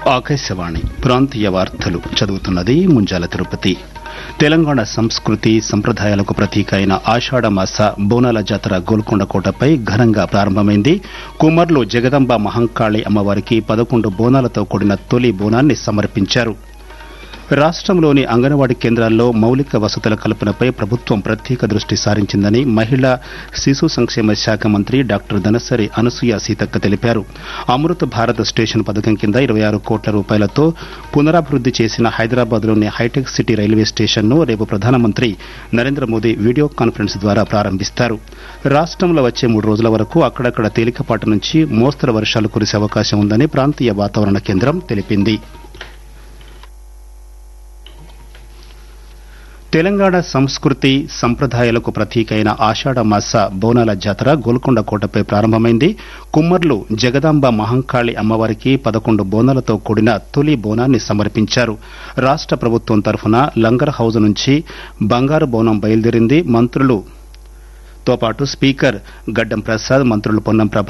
ఆకాశవాణి ప్రాంతీయ వార్తలు చదువుతున్నది ముంజాల తిరుపతి తెలంగాణ సంస్కృతి సంప్రదాయాలకు ప్రతీక అయిన ఆషాఢ మాస బోనాల జాతర గోల్కొండ కోటపై ఘనంగా ప్రారంభమైంది కుమర్లు జగదంబ మహంకాళి అమ్మవారికి పదకొండు బోనాలతో కూడిన తొలి బోనాన్ని సమర్పించారు రాష్టంలోని అంగన్వాడీ కేంద్రాల్లో మౌలిక వసతుల కల్పనపై ప్రభుత్వం ప్రత్యేక దృష్టి సారించిందని మహిళా శిశు సంక్షేమ శాఖ మంత్రి డాక్టర్ దనసరి అనసూయ సీతక్క తెలిపారు అమృత్ భారత్ స్టేషన్ పథకం కింద ఇరవై ఆరు కోట్ల రూపాయలతో పునరాభివృద్ది చేసిన హైదరాబాద్లోని హైటెక్ సిటీ రైల్వే స్టేషన్ను రేపు ప్రధానమంత్రి నరేంద్ర మోదీ వీడియో కాన్ఫరెన్స్ ద్వారా ప్రారంభిస్తారు రాష్టంలో వచ్చే మూడు రోజుల వరకు అక్కడక్కడ తేలికపాటి నుంచి మోస్తరు వర్షాలు కురిసే అవకాశం ఉందని ప్రాంతీయ వాతావరణ కేంద్రం తెలిపింది తెలంగాణ సంస్కృతి సంప్రదాయాలకు ప్రతీక అయిన ఆషాఢ మాస బోనాల జాతర గోల్కొండ కోటపై ప్రారంభమైంది కుమ్మర్లు జగదాంబ మహంకాళి అమ్మవారికి పదకొండు బోనాలతో కూడిన తొలి బోనాన్ని సమర్పించారు రాష్ట ప్రభుత్వం తరఫున లంగర్ హౌజ్ నుంచి బంగారు బోనం బయలుదేరింది మంత్రులు తో పాటు స్పీకర్ గడ్డం ప్రసాద్ మంత్రులు పొన్నం ప్రభ